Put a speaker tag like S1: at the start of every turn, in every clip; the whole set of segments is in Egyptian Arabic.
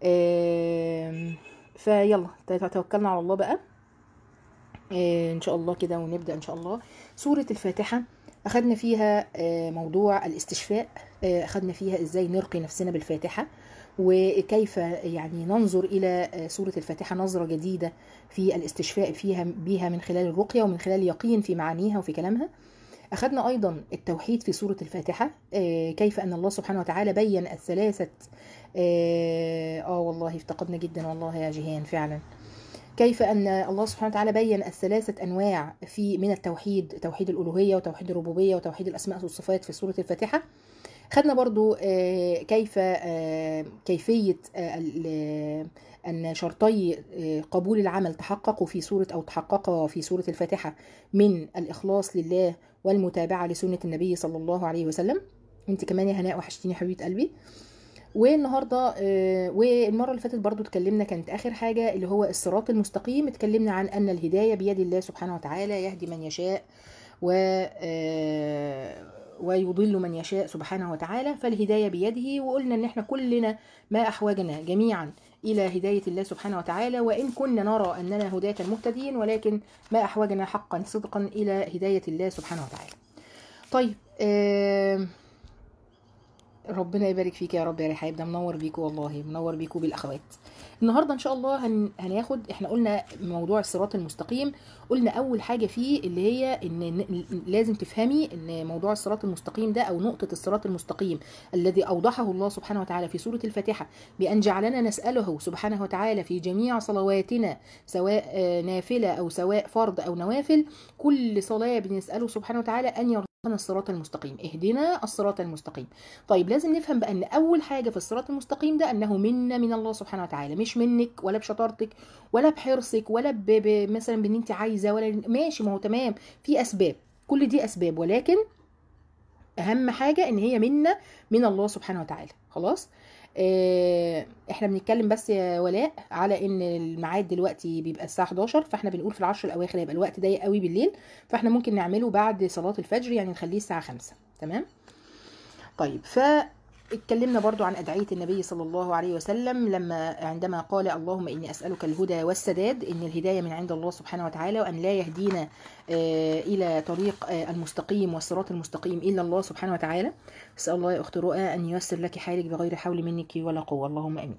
S1: آم، فيلا توكلنا على الله بقى آه، ان شاء الله كده ونبدا ان شاء الله سوره الفاتحه اخذنا فيها آه، موضوع الاستشفاء آه، اخذنا فيها ازاي نرقي نفسنا بالفاتحه وكيف يعني ننظر الى آه، سوره الفاتحه نظره جديده في الاستشفاء فيها بها من خلال الرقيه ومن خلال اليقين في معانيها وفي كلامها أخذنا أيضا التوحيد في سورة الفاتحة آه، كيف أن الله سبحانه وتعالى بين الثلاثة آه, آه والله افتقدنا جدا والله يا جيهان فعلا كيف أن الله سبحانه وتعالى بين الثلاثة أنواع في من التوحيد توحيد الألوهية وتوحيد الربوبية وتوحيد الأسماء والصفات في سورة الفاتحة خدنا برضو آه، كيف آه، كيفية آه، ال- أن شرطي آه، قبول العمل تحققوا في سورة أو تحققا في سورة الفاتحة من الإخلاص لله والمتابعة لسنة النبي صلى الله عليه وسلم انت كمان يا هناء وحشتيني حبيبة قلبي والنهارده آه، والمره اللي فاتت برضو اتكلمنا كانت اخر حاجه اللي هو الصراط المستقيم اتكلمنا عن ان الهدايه بيد الله سبحانه وتعالى يهدي من يشاء و آه، ويضل من يشاء سبحانه وتعالى فالهدايه بيده وقلنا ان احنا كلنا ما احوجنا جميعا الى هدايه الله سبحانه وتعالى وان كنا نرى اننا هداة مهتدين ولكن ما احوجنا حقا صدقا الى هدايه الله سبحانه وتعالى. طيب آه ربنا يبارك فيك يا رب يا رحاب ده منور بيكو والله منور بيكو بالاخوات النهارده ان شاء الله هن... هناخد احنا قلنا موضوع الصراط المستقيم قلنا اول حاجه فيه اللي هي ان ن- لازم تفهمي ان موضوع الصراط المستقيم ده او نقطه الصراط المستقيم الذي اوضحه الله سبحانه وتعالى في سوره الفاتحه بان جعلنا نساله سبحانه وتعالى في جميع صلواتنا سواء آه، نافله او سواء فرض او نوافل كل صلاه بنساله سبحانه وتعالى ان يرزقنا الصراط المستقيم اهدنا الصراط المستقيم طيب لازم نفهم بقى ان اول حاجه في الصراط المستقيم ده انه منا من الله سبحانه وتعالى مش منك ولا بشطارتك ولا بحرصك ولا ب... ب... مثلا بان انت عايزه ولا ماشي ما هو تمام في اسباب كل دي اسباب ولكن اهم حاجه ان هي منا من الله سبحانه وتعالى خلاص آه، احنا بنتكلم بس يا ولاء على ان الميعاد دلوقتي بيبقى الساعه 11 فاحنا بنقول في العشر الاواخر هيبقى الوقت ضيق قوي بالليل فاحنا ممكن نعمله بعد صلاه الفجر يعني نخليه الساعه 5 تمام طيب فاتكلمنا برضو عن أدعية النبي صلى الله عليه وسلم لما عندما قال اللهم إني أسألك الهدى والسداد إن الهداية من عند الله سبحانه وتعالى وأن لا يهدينا آه، إلى طريق آه، المستقيم والصراط المستقيم إلا الله سبحانه وتعالى أسأل الله يا أخت رؤى أن ييسر لك حالك بغير حول منك ولا قوة اللهم آمين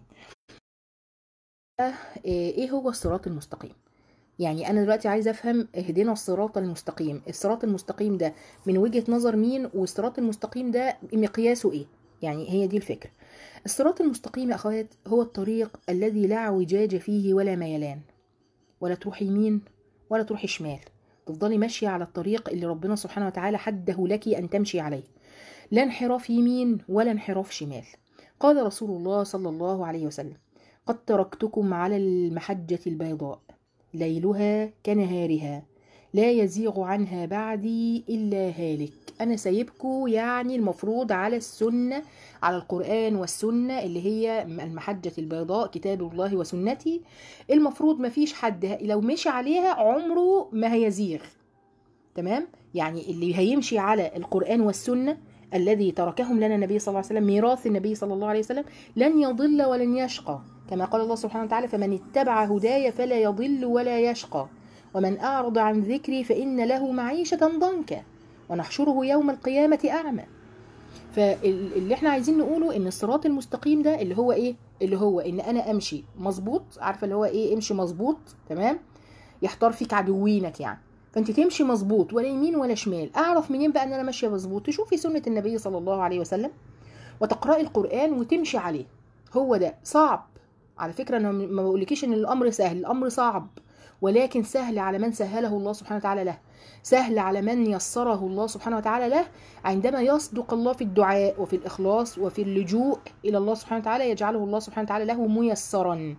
S1: آه، إيه هو الصراط المستقيم يعني انا دلوقتي عايزه افهم اهدنا الصراط المستقيم الصراط المستقيم ده من وجهة نظر مين والصراط المستقيم ده مقياسه ايه يعني هي دي الفكرة الصراط المستقيم يا اخوات هو الطريق الذي لا اعوجاج فيه ولا ميلان ولا تروح يمين ولا تروح شمال تفضلي ماشية على الطريق اللي ربنا سبحانه وتعالى حده لك أن تمشي عليه لا انحراف يمين ولا انحراف شمال قال رسول الله صلى الله عليه وسلم قد تركتكم على المحجة البيضاء ليلها كنهارها لا يزيغ عنها بعدي إلا هالك أنا سايبكو يعني المفروض على السنة على القرآن والسنة اللي هي المحجة البيضاء كتاب الله وسنتي المفروض ما فيش حد لو مشي عليها عمره ما هيزيغ تمام يعني اللي هيمشي على القرآن والسنة الذي تركهم لنا النبي صلى الله عليه وسلم ميراث النبي صلى الله عليه وسلم لن يضل ولن يشقى كما قال الله سبحانه وتعالى فمن اتبع هداي فلا يضل ولا يشقى ومن أعرض عن ذكري فإن له معيشة ضنكا ونحشره يوم القيامة أعمى فاللي احنا عايزين نقوله ان الصراط المستقيم ده اللي هو ايه اللي هو ان انا امشي مظبوط عارفه اللي هو ايه امشي مظبوط تمام يحتار فيك عدوينك يعني فانت تمشي مظبوط ولا يمين ولا شمال اعرف منين بقى ان انا ماشيه مظبوط تشوفي سنه النبي صلى الله عليه وسلم وتقراي القران وتمشي عليه هو ده صعب على فكره انا ما بقولكيش ان الامر سهل الامر صعب ولكن سهل على من سهله الله سبحانه وتعالى له سهل على من يسره الله سبحانه وتعالى له عندما يصدق الله في الدعاء وفي الإخلاص وفي اللجوء إلى الله سبحانه وتعالى يجعله الله سبحانه وتعالى له ميسرا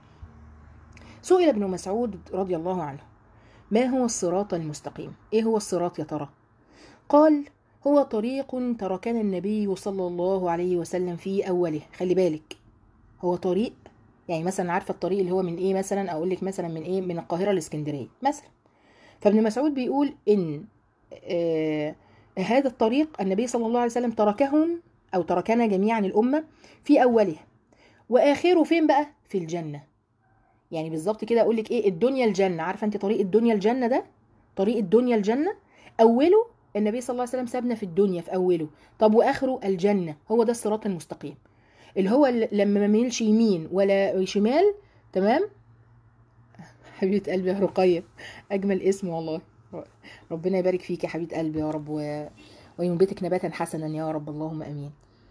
S1: سئل ابن مسعود رضي الله عنه ما هو الصراط المستقيم ايه هو الصراط يا ترى قال هو طريق تركنا النبي صلى الله عليه وسلم في أوله خلي بالك هو طريق يعني مثلا عارفه الطريق اللي هو من ايه مثلا اقول لك مثلا من ايه من القاهره لاسكندريه مثلا فابن مسعود بيقول ان آه هذا الطريق النبي صلى الله عليه وسلم تركهم او تركنا جميعا الامه في اوله واخره فين بقى في الجنه يعني بالظبط كده اقول لك ايه الدنيا الجنه عارفه انت طريق الدنيا الجنه ده طريق الدنيا الجنه اوله النبي صلى الله عليه وسلم سابنا في الدنيا في اوله طب واخره الجنه هو ده الصراط المستقيم اللي هو ل- لما ما ميلش يمين ولا شمال تمام حبيبه قلبي يا رقيه اجمل اسم والله ربنا يبارك فيك يا حبيبه قلبي يا رب و... وينبتك نباتا حسنا يا رب اللهم امين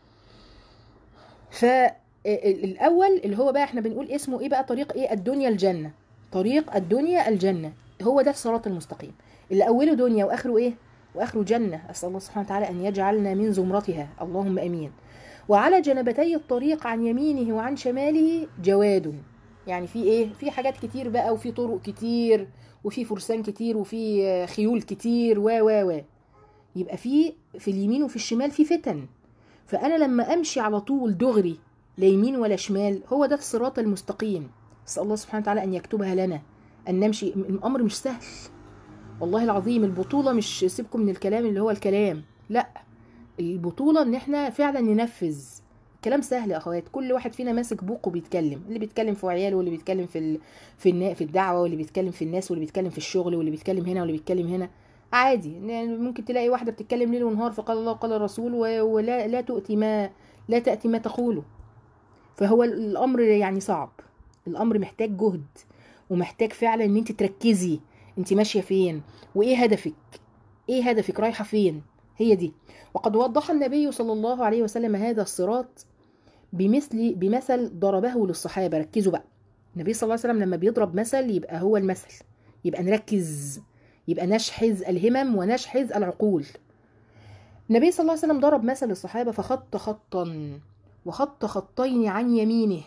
S1: فالاول اللي هو بقى احنا بنقول اسمه ايه بقى طريق ايه الدنيا الجنه طريق الدنيا الجنه هو ده الصراط المستقيم اللي اوله دنيا واخره ايه واخره جنه اسال الله سبحانه وتعالى ان يجعلنا من زمرتها اللهم امين وعلى جنبتي الطريق عن يمينه وعن شماله جواد يعني في ايه في حاجات كتير بقى وفي طرق كتير وفي فرسان كتير وفي آه، خيول كتير و و و يبقى في في اليمين وفي الشمال في فتن فانا لما امشي على طول دغري لا يمين ولا شمال هو ده الصراط المستقيم اسال الله سبحانه وتعالى ان يكتبها لنا ان نمشي الامر مش سهل والله العظيم البطوله مش سيبكم من الكلام اللي هو الكلام لا البطوله ان احنا فعلا ننفذ كلام سهل يا اخوات كل واحد فينا ماسك بوق وبيتكلم اللي بيتكلم في عياله واللي بيتكلم في ال... في النا... في الدعوه واللي بيتكلم في الناس واللي بيتكلم في الشغل واللي بيتكلم هنا واللي بيتكلم هنا عادي يعني ممكن تلاقي واحده بتتكلم ليل ونهار فقال الله وقال الرسول و... ولا لا تؤتي ما لا تاتي ما تقوله فهو الامر يعني صعب الامر محتاج جهد ومحتاج فعلا ان انت تركزي انت ماشيه فين وايه هدفك ايه هدفك رايحه فين هي دي وقد وضح النبي صلى الله عليه وسلم هذا الصراط بمثل بمثل ضربه للصحابه ركزوا بقى النبي صلى الله عليه وسلم لما بيضرب مثل يبقى هو المثل يبقى نركز يبقى نشحذ الهمم ونشحذ العقول النبي صلى الله عليه وسلم ضرب مثل للصحابه فخط خطا وخط خطين عن يمينه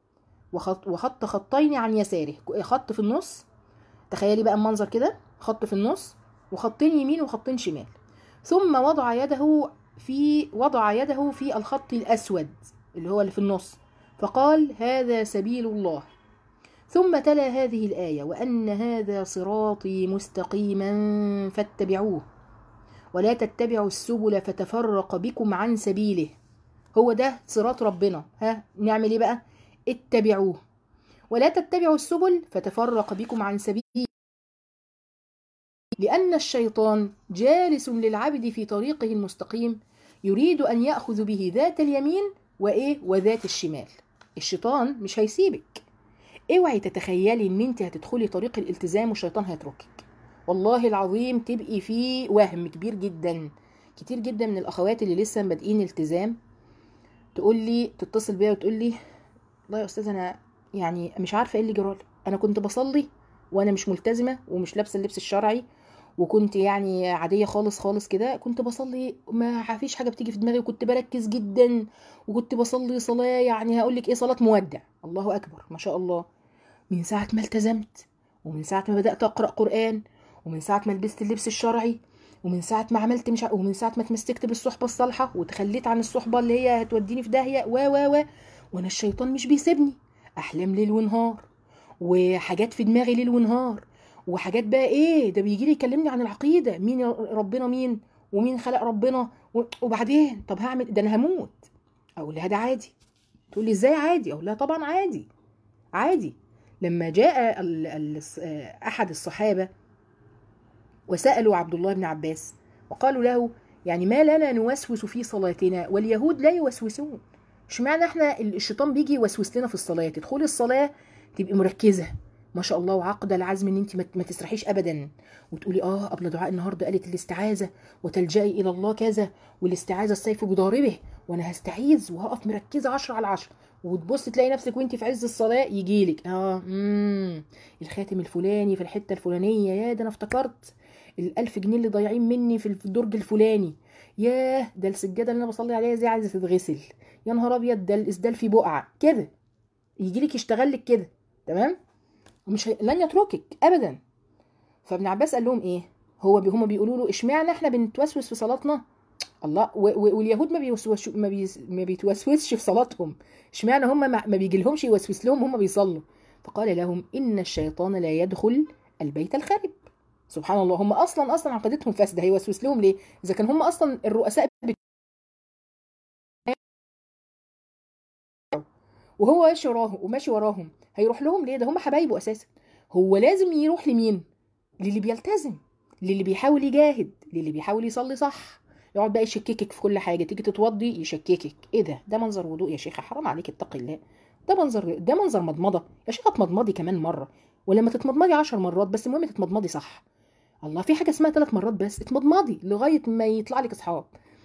S1: وخط وخط خطين عن يساره خط في النص تخيلي بقى المنظر كده خط في النص وخطين يمين وخطين شمال ثم وضع يده في وضع يده في الخط الأسود اللي هو اللي في النص فقال هذا سبيل الله ثم تلا هذه الآية وأن هذا صراطي مستقيما فاتبعوه ولا تتبعوا السبل فتفرق بكم عن سبيله هو ده صراط ربنا ها نعمل ايه بقى اتبعوه ولا تتبعوا السبل فتفرق بكم عن سبيله لأن الشيطان جالس للعبد في طريقه المستقيم يريد أن يأخذ به ذات اليمين وإيه وذات الشمال الشيطان مش هيسيبك اوعي تتخيلي ان انت هتدخلي طريق الالتزام والشيطان هيتركك والله العظيم تبقي في وهم كبير جدا كتير جدا من الاخوات اللي لسه بادئين التزام تقول لي تتصل بيا وتقول لي والله يا استاذ انا يعني مش عارفه ايه اللي جرالي انا كنت بصلي وانا مش ملتزمه ومش لابسه اللبس الشرعي وكنت يعني عاديه خالص خالص كده كنت بصلي ما فيش حاجه بتيجي في دماغي وكنت بركز جدا وكنت بصلي صلاه يعني هقول لك ايه صلاه مودع الله اكبر ما شاء الله من ساعه ما التزمت ومن ساعه ما بدات اقرا قران ومن ساعه ما لبست اللبس الشرعي ومن ساعه ما عملت مش ع... ومن ساعه ما اتمسكت بالصحبه الصالحه وتخليت عن الصحبه اللي هي هتوديني في داهيه و و و وانا الشيطان مش بيسيبني احلام ليل ونهار وحاجات في دماغي ليل ونهار وحاجات بقى ايه ده بيجي لي يكلمني عن العقيده مين ربنا مين ومين خلق ربنا وبعدين طب هعمل ده انا هموت اقول لها ده عادي تقول لي ازاي عادي اقول لها طبعا عادي عادي لما جاء ال ال احد الصحابه وسالوا عبد الله بن عباس وقالوا له يعني ما لنا نوسوس في صلاتنا واليهود لا يوسوسون اشمعنى احنا الشيطان بيجي يوسوس لنا في الصلاه تدخلي الصلاه تبقي مركزه ما شاء الله وعقد العزم ان انت ما تسرحيش ابدا وتقولي اه قبل دعاء النهارده قالت الاستعاذه وتلجئي الى الله كذا والاستعاذه السيف بضاربه وانا هستعيذ وهقف مركزه 10 على 10 وتبص تلاقي نفسك وانت في عز الصلاه يجيلك اه امم الخاتم الفلاني في الحته الفلانيه يا ده انا افتكرت الألف جنيه اللي ضايعين مني في الدرج الفلاني ياه ده السجاده اللي انا بصلي عليها زي عايزه تتغسل يا نهار ابيض ده الاسدال فيه بقعه كده يجيلك يشتغل لك كده تمام ومش هي... لن يتركك ابدا فابن عباس قال لهم ايه هو هم بيقولوا له اشمعنى احنا بنتوسوس في صلاتنا الله و... و... واليهود ما بيوسوس ما, بي... ما بيتوسوسش في صلاتهم اشمعنى هم ما, ما بيجي لهمش يوسوس لهم هم بيصلوا فقال لهم ان الشيطان لا يدخل البيت الخارب سبحان الله هم اصلا اصلا عقيدتهم فاسده هيوسوس لهم ليه اذا كان هم اصلا الرؤساء وهو ماشي وراهم وماشي وراهم هيروح لهم ليه ده هم حبايبه اساسا هو لازم يروح لمين للي بيلتزم للي بيحاول يجاهد للي بيحاول يصلي صح يقعد بقى يشككك في كل حاجه تيجي تتوضي يشككك ايه ده ده منظر وضوء يا شيخه حرام عليك اتقي الله ده منظر ده منظر مضمضه يا شيخه اتمضمضي كمان مره ولما تتمضمضي عشر مرات بس المهم تتمضمضي صح الله في حاجه اسمها ثلاث مرات بس اتمضمضي لغايه ما يطلع لك اصحاب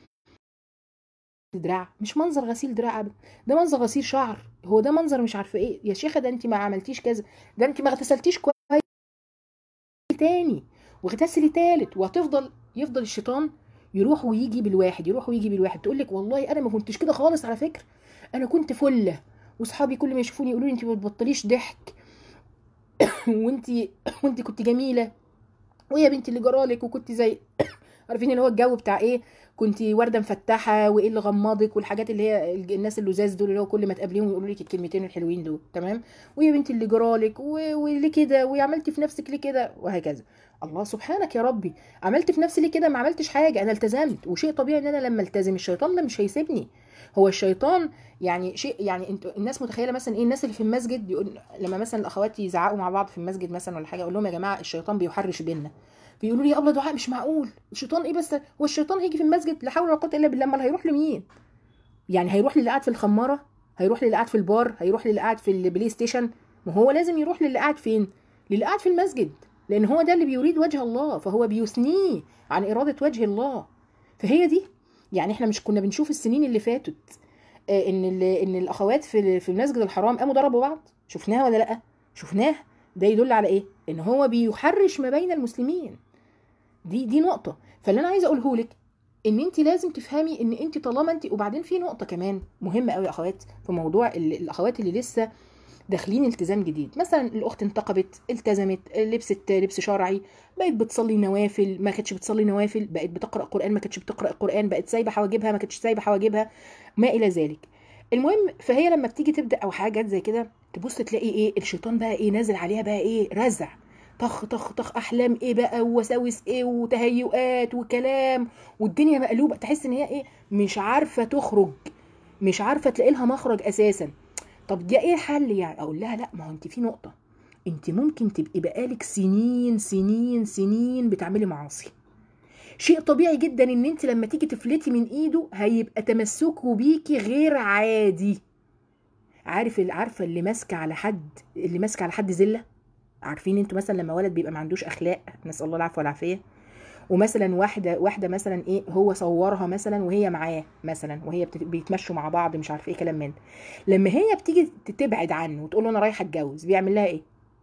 S1: دراع مش منظر غسيل دراع ابدا ده منظر غسيل شعر هو ده منظر مش عارفه ايه يا شيخه ده انت ما عملتيش كذا ده انت ما اغتسلتيش كويس تاني واغتسلي تالت وهتفضل يفضل الشيطان يروح ويجي بالواحد يروح ويجي بالواحد تقول لك والله انا ما كنتش كده خالص على فكره انا كنت فله واصحابي كل ما يشوفوني يقولوا لي انت ما بتبطليش ضحك وانت وانت كنت جميله ويا بنتي اللي جرالك وكنت زي عارفين اللي هو الجو بتاع ايه كنت ورده مفتحه وايه اللي غمضك والحاجات اللي هي الناس اللزاز دول اللي هو كل ما تقابليهم يقولوا لك الكلمتين الحلوين دول تمام ويا بنتي اللي جرالك و- وليه كده وعملتي في نفسك ليه كده وهكذا الله سبحانك يا ربي عملت في نفسي ليه كده ما عملتش حاجه انا التزمت وشيء طبيعي ان انا لما التزم الشيطان ده مش هيسيبني هو الشيطان يعني شيء يعني انت الناس متخيله مثلا ايه الناس اللي في المسجد يقول لما مثلا الاخوات يزعقوا مع بعض في المسجد مثلا ولا حاجه اقول لهم يا جماعه الشيطان بيحرش بينا بيقولوا لي يا ابله دعاء مش معقول الشيطان ايه بس هو الشيطان هيجي في المسجد لا حول ولا قوه الا بالله امال هيروح لمين يعني هيروح للي قاعد في الخماره هيروح للي قاعد في البار هيروح للي قاعد في البلاي ستيشن ما هو لازم يروح للي قاعد فين للي قاعد في المسجد لان هو ده اللي بيريد وجه الله فهو بيثنيه عن اراده وجه الله فهي دي يعني احنا مش كنا بنشوف السنين اللي فاتت آه، ان ال- ان الاخوات في في المسجد الحرام قاموا ضربوا بعض شفناها ولا لا شفناها ده يدل على ايه ان هو بيحرش ما بين المسلمين دي دي نقطه فاللي انا عايزه اقوله لك ان انت لازم تفهمي ان انت طالما انت وبعدين في نقطه كمان مهمه قوي يا اخوات في موضوع ال- الاخوات اللي لسه داخلين التزام جديد مثلا الاخت انتقبت التزمت لبست لبس شرعي بقت بتصلي نوافل ما كانتش بتصلي نوافل بقت بتقرا قران ما كانتش بتقرا قران بقت سايبه حواجبها ما كانتش سايبه حواجبها ما الى ذلك المهم فهي لما بتيجي تبدا او حاجات زي كده تبص تلاقي ايه الشيطان بقى ايه نازل عليها بقى ايه رزع طخ طخ طخ احلام ايه بقى ووساوس ايه وتهيؤات وكلام والدنيا مقلوبه تحس ان هي ايه مش عارفه تخرج مش عارفه تلاقي لها مخرج اساسا طب ده ايه الحل يعني اقول لها لا ما هو انت في نقطه انت ممكن تبقي بقالك سنين سنين سنين بتعملي معاصي شيء طبيعي جدا ان انت لما تيجي تفلتي من ايده هيبقى تمسكه بيكي غير عادي عارف عارفه اللي ماسكه على حد اللي ماسكه على حد زله عارفين انتوا مثلا لما ولد بيبقى ما عندوش اخلاق نسال الله العفو والعافيه ومثلا واحده واحده مثلا ايه هو صورها مثلا وهي معاه مثلا وهي بت- بيتمشوا مع بعض مش عارف ايه كلام من ده. لما هي بتيجي تبعد عنه وتقول له انا رايحه اتجوز بيعمل لها ايه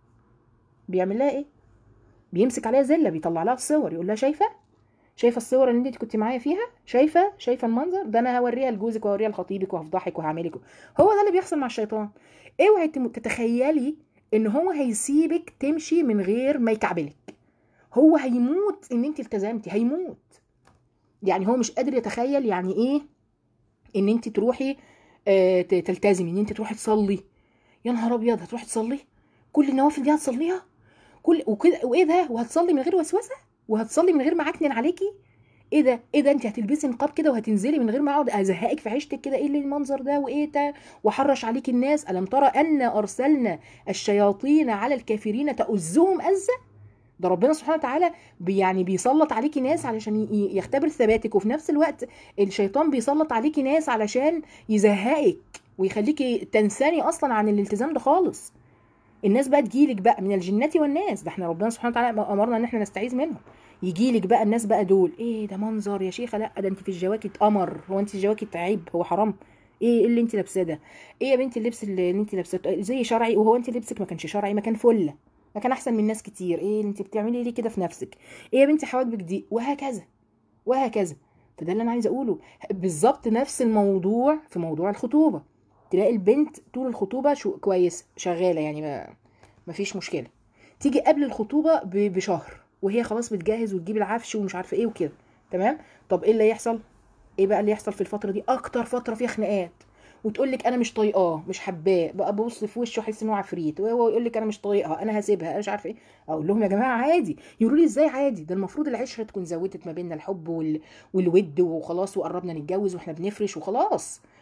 S1: بيعمل لها ايه بيمسك عليها زله بيطلع لها الصور يقول لها شايفه شايفه الصور اللي انت كنت معايا فيها شايفه شايفه المنظر ده انا هوريها لجوزك وهوريها لخطيبك وهفضحك وهعملك هو ده اللي بيحصل مع الشيطان اوعي تم- تتخيلي ان هو هيسيبك تمشي من غير ما يكعبلك هو هيموت ان انت التزمتي هيموت يعني هو مش قادر يتخيل يعني ايه ان انت تروحي آه، ت- تلتزمي ان انت تروحي تصلي يا نهار ابيض هتروحي تصلي كل النوافل دي هتصليها كل وكده وايه ده وهتصلي من غير وسوسه وهتصلي من غير ما عكنن عليكي ايه ده ايه ده انت هتلبسي نقاب كده وهتنزلي من غير ما اقعد ازهقك في عيشتك كده ايه اللي المنظر ده وايه ده وحرش عليك الناس الم ترى ان ارسلنا الشياطين على الكافرين تؤزهم أزة ده ربنا سبحانه وتعالى بي يعني بيسلط عليكي ناس علشان ي- ي- يختبر ثباتك وفي نفس الوقت الشيطان بيسلط عليكي ناس علشان يزهقك ويخليكي تنساني اصلا عن الالتزام ده خالص الناس بقى تجيلك بقى من الجنات والناس ده احنا ربنا سبحانه وتعالى امرنا ان احنا نستعيذ منهم يجيلك بقى الناس بقى دول ايه ده منظر يا شيخه لا ده انت في الجواكت قمر هو انت الجواكت عيب هو حرام ايه اللي انت لابساه ده ايه يا بنتي اللبس اللي انت لابساه زي شرعي وهو انت لبسك ما كانش شرعي ما كان فله ما كان احسن من ناس كتير ايه اللي انت بتعملي ليه كده في نفسك ايه يا بنتي حواجبك دي وهكذا وهكذا فده اللي انا عايزه اقوله بالظبط نفس الموضوع في موضوع الخطوبه تلاقي البنت طول الخطوبه شو كويس شغاله يعني ما مفيش مشكله تيجي قبل الخطوبه ب- بشهر وهي خلاص بتجهز وتجيب العفش ومش عارفه ايه وكده تمام طب ايه اللي يحصل ايه بقى اللي يحصل في الفتره دي اكتر فتره فيها خناقات وتقول لك انا مش طايقاه مش حباه بقى ببص في وشه احس ان هو عفريت وهو يقول لك انا مش طايقها انا هسيبها انا مش عارفه ايه اقول لهم يا جماعه عادي يقولوا لي ازاي عادي ده المفروض العشره تكون زودت ما بيننا الحب وال... والود وخلاص وقربنا نتجوز واحنا بنفرش وخلاص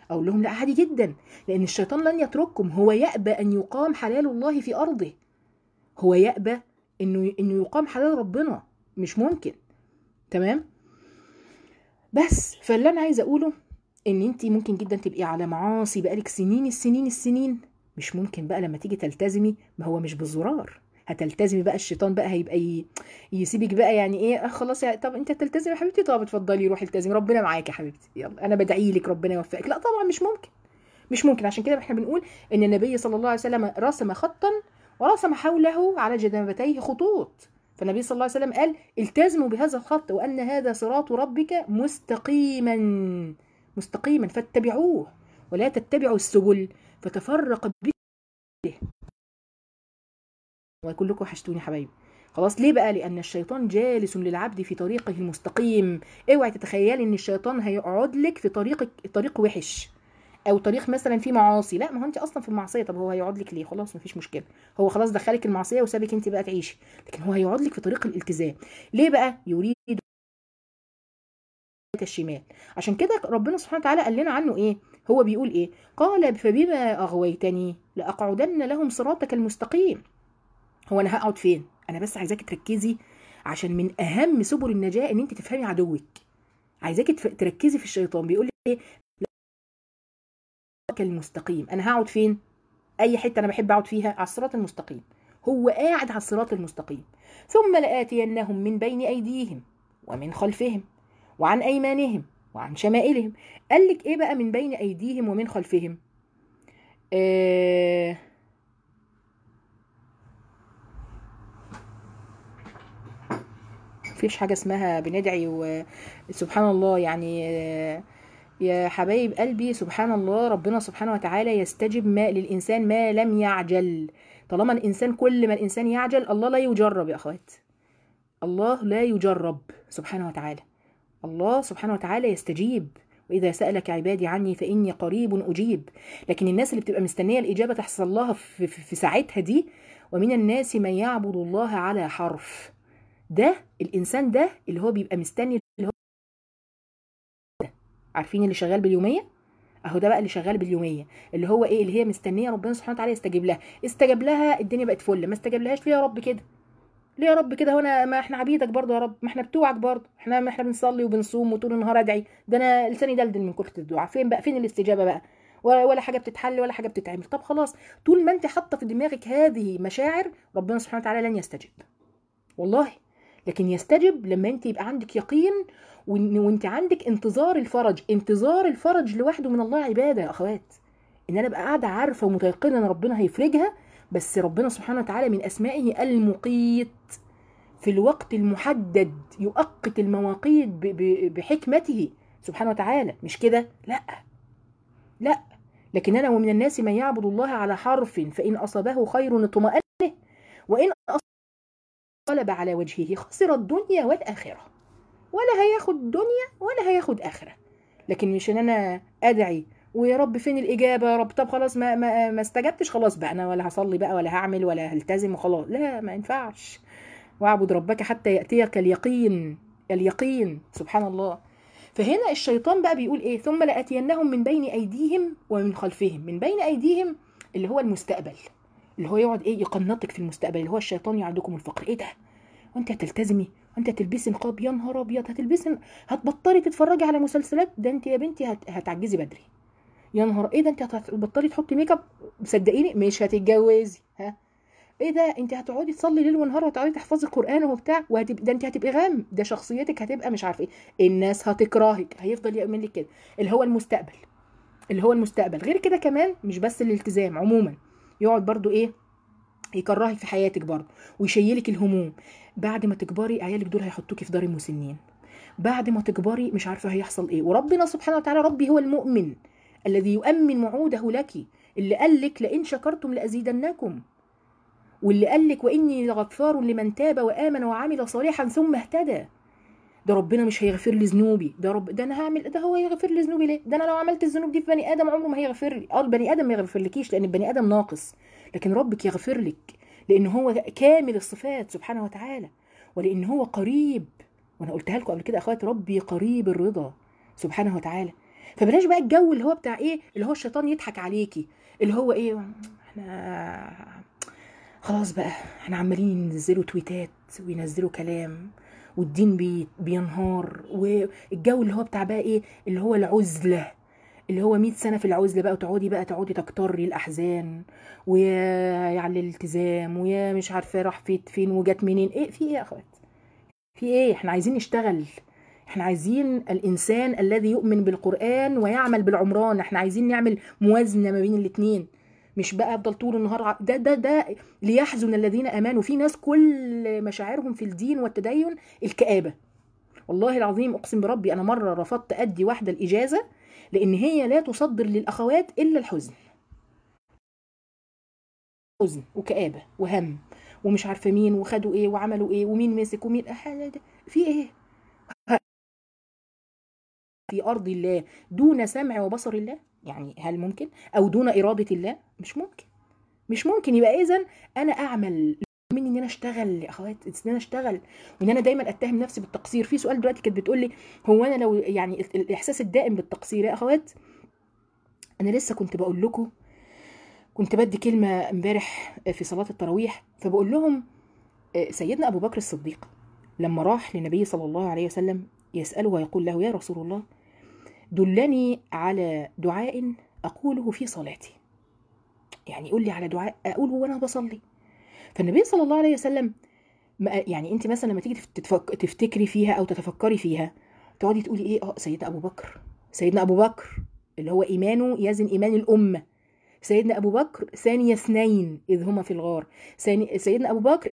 S1: اقول لهم لا عادي جدا لان الشيطان لن يترككم هو يأبى ان يقام حلال الله في ارضه هو يأبى انه انه يقام حلال ربنا مش ممكن تمام بس فاللي انا عايزه اقوله ان انت ممكن جدا تبقي على معاصي بقالك سنين السنين السنين مش ممكن بقى لما تيجي تلتزمي ما هو مش بالزرار هتلتزمي بقى الشيطان بقى هيبقى ي... يسيبك بقى يعني ايه آه خلاص يا طب انت تلتزمي يا حبيبتي طب اتفضلي روحي التزمي ربنا معاك يا حبيبتي يلا انا بدعي لك ربنا يوفقك لا طبعا مش ممكن مش ممكن عشان كده احنا بنقول ان النبي صلى الله عليه وسلم رسم خطا ورسم حوله على جنبتيه خطوط فالنبي صلى الله عليه وسلم قال التزموا بهذا الخط وان هذا صراط ربك مستقيما مستقيما فاتبعوه ولا تتبعوا السبل فتفرق بكم وكلكم وحشتوني حبايبي خلاص ليه بقى لان الشيطان جالس للعبد في طريقه المستقيم اوعي تتخيلي ان الشيطان هيقعد لك في طريقك طريق وحش او طريق مثلا فيه معاصي لا ما هو انت اصلا في المعصيه طب هو هيقعد لك ليه خلاص مفيش مشكله هو خلاص دخلك المعصيه وسابك انت بقى تعيشي لكن هو هيقعد لك في طريق الالتزام ليه بقى يريد الشمال عشان كده ربنا سبحانه وتعالى قال لنا عنه ايه هو بيقول ايه قال فبما اغويتني لاقعدن لهم صراطك المستقيم هو انا هقعد فين انا بس عايزاكي تركزي عشان من اهم سبل النجاه ان انت تفهمي عدوك عايزاكي تركزي في الشيطان بيقول لك ايه المستقيم انا هقعد فين اي حته انا بحب اقعد فيها على الصراط المستقيم هو قاعد على الصراط المستقيم ثم لآتينهم من بين ايديهم ومن خلفهم وعن ايمانهم وعن شمائلهم قال لك ايه بقى من بين ايديهم ومن خلفهم آه مفيش حاجه اسمها بندعي وسبحان الله يعني يا حبايب قلبي سبحان الله ربنا سبحانه وتعالى يستجب ما للانسان ما لم يعجل طالما الانسان كل ما الانسان يعجل الله لا يجرب يا اخوات الله لا يجرب سبحانه وتعالى الله سبحانه وتعالى يستجيب وإذا سألك عبادي عني فإني قريب أجيب لكن الناس اللي بتبقى مستنية الإجابة تحصل لها في, في, في ساعتها دي ومن الناس من يعبد الله على حرف ده الإنسان ده اللي هو بيبقى مستني اللي هو ده. عارفين اللي شغال باليومية اهو ده بقى اللي شغال باليوميه اللي هو ايه اللي هي مستنيه ربنا سبحانه وتعالى يستجيب لها استجاب لها الدنيا بقت فل ما استجابلهاش ليه يا رب كده ليه يا رب كده وانا ما احنا عبيدك برضه يا رب ما احنا بتوعك برضه احنا ما احنا بنصلي وبنصوم وطول النهار ادعي ده انا لساني دلدل من كتر الدعاء فين بقى فين الاستجابه بقى ولا ولا حاجه بتتحل ولا حاجه بتتعمل طب خلاص طول ما انت حاطه في دماغك هذه مشاعر ربنا سبحانه وتعالى لن يستجب والله لكن يستجب لما انت يبقى عندك يقين وانت عندك انتظار الفرج انتظار الفرج لوحده من الله عباده يا اخوات ان انا ابقى قاعده عارفه ومتيقنه ان ربنا هيفرجها بس ربنا سبحانه وتعالى من اسمائه المقيت في الوقت المحدد يؤقت المواقيت بحكمته سبحانه وتعالى مش كده لا لا لكن انا ومن الناس من يعبد الله على حرف فان اصابه خير اطمأن وان قلب على وجهه خسر الدنيا والاخره ولا هياخد دنيا ولا هياخد اخره لكن مش ان انا ادعي ويا رب فين الاجابه يا رب طب خلاص ما ما, ما استجبتش خلاص بقى انا ولا هصلي بقى ولا هعمل ولا هلتزم وخلاص لا ما ينفعش واعبد ربك حتى ياتيك اليقين اليقين سبحان الله فهنا الشيطان بقى بيقول ايه ثم لاتينهم من بين ايديهم ومن خلفهم من بين ايديهم اللي هو المستقبل اللي هو يقعد ايه يقنطك في المستقبل اللي هو الشيطان يعدكم الفقر ايه ده وانت هتلتزمي وانت هتلبسي نقاب يا نهار ابيض هتلبسي هتبطلي تتفرجي على مسلسلات ده انت يا بنتي هت... هتعجزي بدري يا نهار ايه ده انت هتبطلي تحطي ميك اب صدقيني مش هتتجوزي ها ايه ده انت هتقعدي تصلي ليل ونهار وتقعدي تحفظي القران وبتاع وهتبقى ده انت هتبقي غام ده شخصيتك هتبقى مش عارفه ايه الناس هتكرهك هيفضل يعمل لك كده اللي هو المستقبل اللي هو المستقبل غير كده كمان مش بس الالتزام عموما يقعد برضو ايه يكرهك في حياتك برضه ويشيلك الهموم بعد ما تكبري عيالك دول هيحطوكي في دار المسنين بعد ما تكبري مش عارفه هيحصل ايه وربنا سبحانه وتعالى ربي هو المؤمن الذي يؤمن وعوده لك اللي قال لك لئن شكرتم لازيدنكم واللي قال لك واني لغفار لمن تاب وامن وعمل صالحا ثم اهتدى ده ربنا مش هيغفر لي ذنوبي ده رب ده انا هعمل ده هو هيغفر لي ذنوبي ليه ده انا لو عملت الذنوب دي في بني ادم عمره ما هيغفر لي اه البني ادم ما يغفرلكيش لان البني ادم ناقص لكن ربك يغفر لك لان هو كامل الصفات سبحانه وتعالى ولان هو قريب وانا قلتها لكم قبل كده اخوات ربي قريب الرضا سبحانه وتعالى فبلاش بقى الجو اللي هو بتاع ايه اللي هو الشيطان يضحك عليكي اللي هو ايه احنا خلاص بقى احنا عمالين ينزلوا تويتات وينزلوا كلام والدين بي بينهار والجو اللي هو بتاع بقى ايه اللي هو العزله اللي هو 100 سنه في العزله بقى وتقعدي بقى تقعدي تكتري الاحزان ويا على الالتزام ويا مش عارفه راح فين فين وجت منين ايه في ايه يا اخوات في ايه احنا عايزين نشتغل احنا عايزين الانسان الذي يؤمن بالقران ويعمل بالعمران احنا عايزين نعمل موازنه ما بين الاثنين مش بقى افضل طول النهار ع- ده ده ده ليحزن الذين امنوا في ناس كل مشاعرهم في الدين والتدين الكآبه والله العظيم اقسم بربي انا مره رفضت ادي واحده الاجازه لان هي لا تصدر للاخوات الا الحزن حزن وكآبه وهم ومش عارفه مين وخدوا ايه وعملوا ايه ومين مسك ومين أه في ايه في ارض الله دون سمع وبصر الله يعني هل ممكن او دون اراده الله مش ممكن مش ممكن يبقى اذا انا اعمل من ان انا اشتغل يا اخوات ان انا اشتغل وان انا دايما اتهم نفسي بالتقصير في سؤال دلوقتي كانت بتقول لي هو انا لو يعني ال- الاحساس الدائم بالتقصير يا اخوات انا لسه كنت بقول لكم كنت بدي كلمه امبارح في صلاه التراويح فبقول لهم آه، سيدنا ابو بكر الصديق لما راح للنبي صلى الله عليه وسلم يساله ويقول له يا رسول الله دلني على دعاء اقوله في صلاتي يعني قول لي على دعاء اقوله وانا بصلي فالنبي صلى الله عليه وسلم ما- يعني انت مثلا لما تيجي تتفك- تفتكري فيها او تتفكري فيها تقعدي تقولي ايه اه سيدنا ابو بكر سيدنا ابو بكر اللي هو ايمانه يزن ايمان الامه سيدنا ابو بكر ثاني اثنين اذ هما في الغار ثاني سيدنا ابو بكر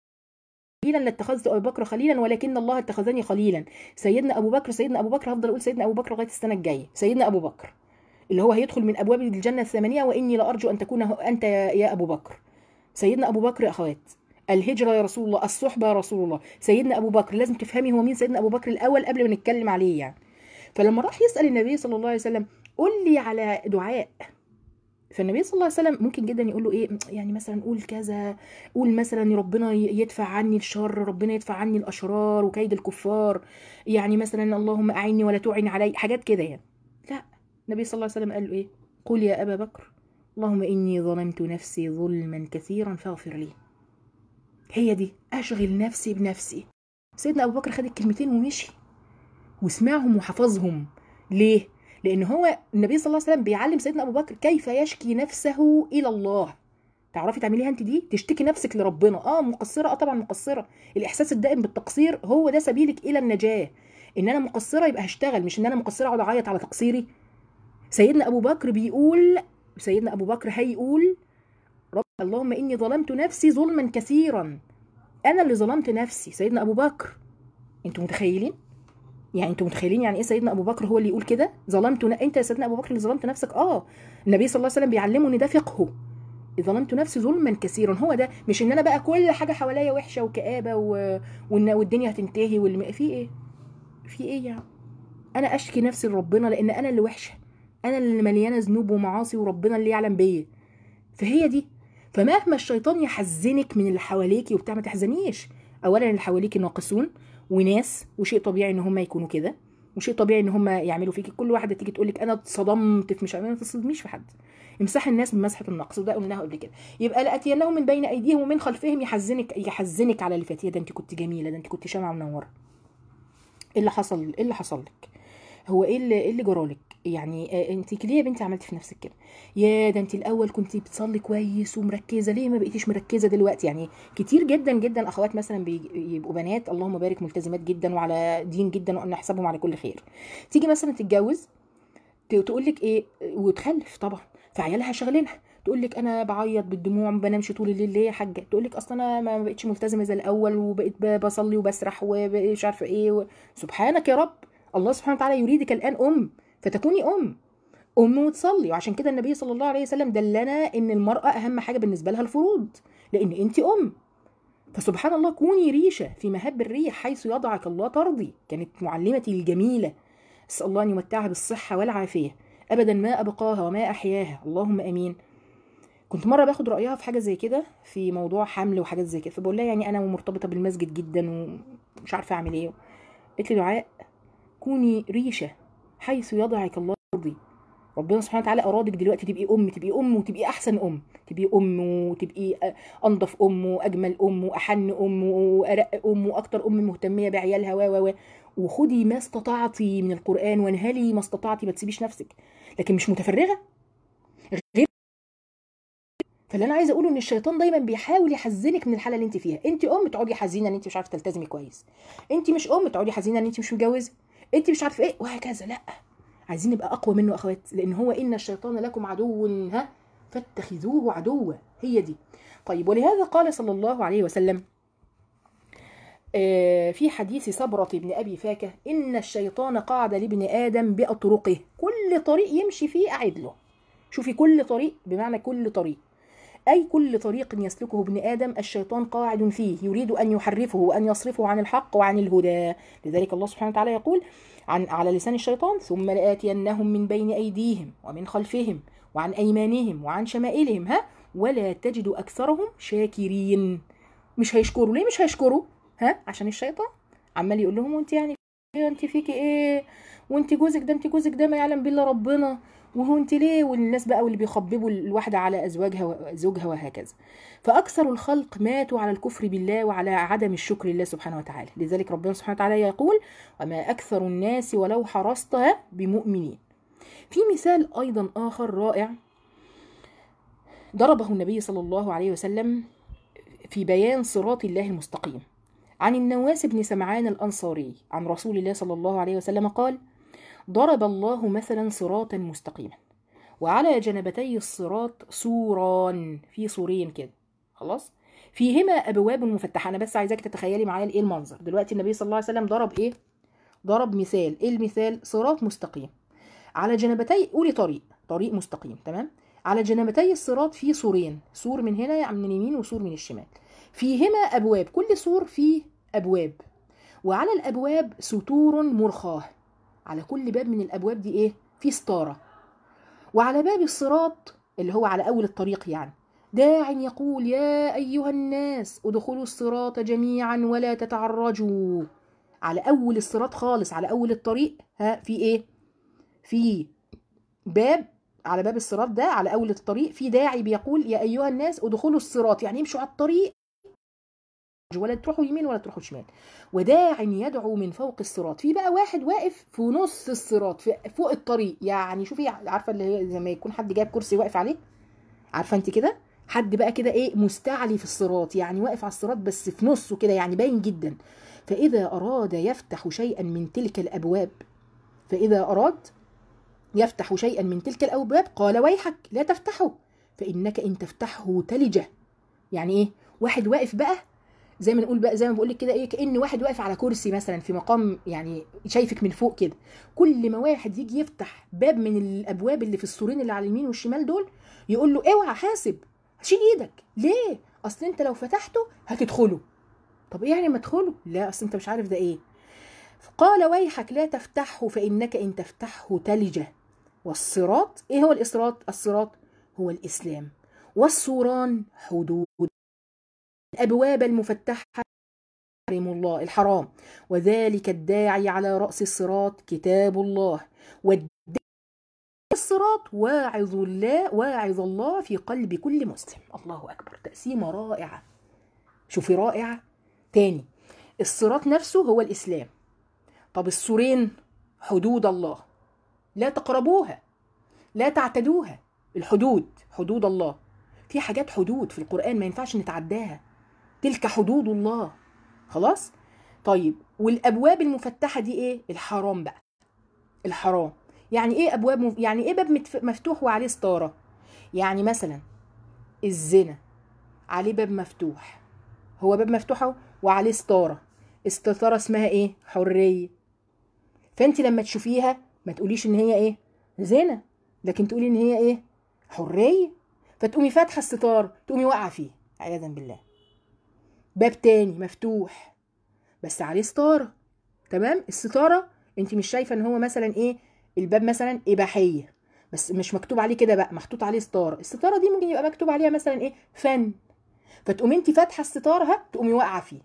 S1: خليلا لاتخذت ابو بكر خليلا ولكن الله اتخذني خليلا سيدنا ابو بكر سيدنا ابو بكر هفضل اقول سيدنا ابو بكر لغايه السنه الجايه سيدنا ابو بكر اللي هو هيدخل من ابواب الجنه الثمانيه واني لارجو ان تكون هو- انت يا يا ابو بكر سيدنا ابو بكر يا اخوات الهجره يا رسول الله الصحبه يا رسول الله سيدنا ابو بكر لازم تفهمي هو مين سيدنا ابو بكر الاول قبل ما نتكلم عليه يعني فلما راح يسال النبي صلى الله عليه وسلم قول لي على دعاء فالنبي صلى الله عليه وسلم ممكن جدا يقول له ايه يعني مثلا قول كذا قول مثلا ربنا يدفع عني الشر ربنا يدفع عني الاشرار وكيد الكفار يعني مثلا اللهم اعني ولا تعن علي حاجات كده يعني لا النبي صلى الله عليه وسلم قال له ايه قل يا ابا بكر اللهم اني ظلمت نفسي ظلما كثيرا فاغفر لي هي دي اشغل نفسي بنفسي سيدنا ابو بكر خد الكلمتين ومشي وسمعهم وحفظهم ليه لان هو النبي صلى الله عليه وسلم بيعلم سيدنا ابو بكر كيف يشكي نفسه الى الله تعرفي تعمليها انت دي تشتكي نفسك لربنا اه مقصره اه طبعا مقصره الاحساس الدائم بالتقصير هو ده سبيلك الى النجاه ان انا مقصره يبقى هشتغل مش ان انا مقصره اقعد اعيط على تقصيري سيدنا ابو بكر بيقول سيدنا ابو بكر هيقول رب اللهم اني ظلمت نفسي ظلما كثيرا انا اللي ظلمت نفسي سيدنا ابو بكر انتوا متخيلين يعني انتوا متخيلين يعني ايه سيدنا ابو بكر هو اللي يقول كده ظلمت ن... انت يا سيدنا ابو بكر اللي ظلمت نفسك اه النبي صلى الله عليه وسلم بيعلمه ان ده فقهه ظلمت نفسي ظلما كثيرا هو ده مش ان انا بقى كل حاجه حواليا وحشه وكآبه و... وان والدنيا هتنتهي واللي في ايه في ايه يعني انا اشكي نفسي لربنا لان انا اللي وحشه انا اللي مليانه ذنوب ومعاصي وربنا اللي يعلم بيا فهي دي فمهما الشيطان يحزنك من اللي حواليكي وبتاع ما تحزنيش اولا اللي حواليكي ناقصون وناس وشيء طبيعي ان هم يكونوا كده وشيء طبيعي ان هم يعملوا فيكي كل واحده تيجي تقول لك انا اتصدمت في مش عارفة- ما تصدميش في حد امسحي الناس بمسحه النقص وده قلناها قبل كده يبقى لاتينهم من بين ايديهم ومن خلفهم يحزنك يحزنك على اللي فات يا ده انت كنت جميله ده انت كنت شمعه منوره ايه اللي حصل ايه اللي حصل لك هو ايه اللي ايه اللي جرالك يعني آه، انت ليه يا بنتي عملتي في نفسك كده يا ده انت الاول كنت بتصلي كويس ومركزه ليه ما بقيتيش مركزه دلوقتي يعني كتير جدا جدا اخوات مثلا بيبقوا بنات اللهم بارك ملتزمات جدا وعلى دين جدا وان نحسبهم على كل خير تيجي مثلا تتجوز تقول لك ايه وتخلف طبعا فعيالها شغلينها تقول لك انا بعيط بالدموع ما بنامش طول الليل ليه يا حاجه تقول لك اصل انا ما بقتش ملتزمه زي الاول وبقيت ب- بصلي وبسرح ومش عارفه ايه و... سبحانك يا رب الله سبحانه وتعالى يريدك الان ام فتكوني ام ام وتصلي وعشان كده النبي صلى الله عليه وسلم دلنا ان المراه اهم حاجه بالنسبه لها الفروض لان انت ام فسبحان الله كوني ريشه في مهب الريح حيث يضعك الله ترضي كانت معلمتي الجميله اسال الله ان يمتعها بالصحه والعافيه ابدا ما ابقاها وما احياها اللهم امين كنت مره باخد رايها في حاجه زي كده في موضوع حمل وحاجات زي كده فبقول لها يعني انا مرتبطه بالمسجد جدا ومش عارفه اعمل ايه قالت لي دعاء كوني ريشه حيث يضعك الله ربنا سبحانه وتعالى ارادك دلوقتي تبقي ام تبقي ام وتبقي احسن ام تبقي ام وتبقي أ- انضف ام واجمل ام واحن ام وارق ام واكتر ام مهتميه بعيالها و و و وخدي ما استطعتي من القران وانهلي ما استطعتي ما تسيبيش نفسك لكن مش متفرغه غير فاللي انا عايزه اقوله ان الشيطان دايما بيحاول يحزنك من الحاله اللي انت فيها انت ام تقعدي حزينه ان انت مش عارفه تلتزمي كويس انت مش ام تقعدي حزينه ان انت مش متجوزه انت مش عارفه ايه وهكذا لا عايزين نبقى اقوى منه اخوات لان هو ان الشيطان لكم عدو ها فاتخذوه عدوا هي دي طيب ولهذا قال صلى الله عليه وسلم آه، في حديث صبرة بن أبي فاكة إن الشيطان قعد لابن آدم بأطرقه كل طريق يمشي فيه أعد له شوفي كل طريق بمعنى كل طريق أي كل طريق يسلكه ابن آدم الشيطان قاعد فيه يريد أن يحرفه وأن يصرفه عن الحق وعن الهدى لذلك الله سبحانه وتعالى يقول عن على لسان الشيطان ثم لآتينهم من بين أيديهم ومن خلفهم وعن أيمانهم وعن شمائلهم ها ولا تجد أكثرهم شاكرين مش هيشكروا ليه مش هيشكروا ها عشان الشيطان عمال يقول لهم وانت يعني ايه انت فيكي ايه وانت جوزك ده انت جوزك ده ما يعلم بالله ربنا وهو انت ليه والناس بقى واللي بيخببوا الواحده على ازواجها زوجها وهكذا فاكثر الخلق ماتوا على الكفر بالله وعلى عدم الشكر لله سبحانه وتعالى لذلك ربنا سبحانه وتعالى يقول وما اكثر الناس ولو حرصت بمؤمنين في مثال ايضا اخر رائع ضربه النبي صلى الله عليه وسلم في بيان صراط الله المستقيم عن النواس بن سمعان الأنصاري عن رسول الله صلى الله عليه وسلم قال ضرب الله مثلا صراطا مستقيما وعلى جنبتي الصراط سوران في سورين كده خلاص فيهما أبواب مفتحة أنا بس عايزاك تتخيلي معايا إيه المنظر دلوقتي النبي صلى الله عليه وسلم ضرب إيه ضرب مثال إيه المثال صراط مستقيم على جنبتي قولي طريق طريق مستقيم تمام على جنبتي الصراط في سورين سور من هنا يعني من اليمين وسور من الشمال فيهما أبواب كل سور فيه أبواب وعلى الأبواب ستور مرخاة على كل باب من الأبواب دي إيه؟ في ستارة وعلى باب الصراط اللي هو على أول الطريق يعني داع يقول يا أيها الناس ادخلوا الصراط جميعا ولا تتعرجوا على أول الصراط خالص على أول الطريق ها في إيه؟ في باب على باب الصراط ده على أول الطريق في داعي بيقول يا أيها الناس ادخلوا الصراط يعني امشوا على الطريق ولا تروحوا يمين ولا تروحوا شمال وداع يدعو من فوق الصراط في بقى واحد واقف في نص الصراط في فوق الطريق يعني شوفي عارفه اللي هي زي ما يكون حد جايب كرسي واقف عليه عارفه انت كده حد بقى كده ايه مستعلي في الصراط يعني واقف على الصراط بس في نصه كده يعني باين جدا فاذا اراد يفتح شيئا من تلك الابواب فاذا اراد يفتح شيئا من تلك الابواب قال ويحك لا تفتحه فانك ان تفتحه تلجه يعني ايه واحد واقف بقى زي ما نقول بقى زي ما بقول لك كده ايه كان واحد واقف على كرسي مثلا في مقام يعني شايفك من فوق كده كل ما واحد يجي يفتح باب من الابواب اللي في السورين اللي على اليمين والشمال دول يقول له اوعى حاسب شيل ايدك ليه اصل انت لو فتحته هتدخله طب ايه يعني ما ادخله لا اصل انت مش عارف ده ايه قال ويحك لا تفتحه فانك ان تفتحه تلجه والصراط ايه هو الصراط الصراط هو الاسلام والسوران حدود الأبواب المفتحة حرم الله الحرام وذلك الداعي على رأس الصراط كتاب الله والداعي الصراط واعظ الله واعظ الله في قلب كل مسلم الله أكبر تقسيمة رائعة شوفي رائعة تاني الصراط نفسه هو الإسلام طب السورين حدود الله لا تقربوها لا تعتدوها الحدود حدود الله في حاجات حدود في القرآن ما ينفعش نتعداها تلك حدود الله خلاص طيب والابواب المفتحه دي ايه الحرام بقى الحرام يعني ايه ابواب مف... يعني ايه باب متف... مفتوح وعليه ستاره يعني مثلا الزنا عليه باب مفتوح هو باب مفتوح اهو وعليه ستاره الستاره اسمها ايه حريه فانت لما تشوفيها ما تقوليش ان هي ايه زنا لكن تقولي ان هي ايه حريه فتقومي فاتحه الستار تقومي واقعه فيه عياذا بالله باب تاني مفتوح بس عليه ستارة تمام الستارة انت مش شايفة ان هو مثلا ايه الباب مثلا اباحية بس مش مكتوب عليه كده بقى محطوط عليه ستارة الستارة دي ممكن يبقى مكتوب عليها مثلا ايه فن فتقومي انت فاتحة الستارة ها تقومي واقعة فيه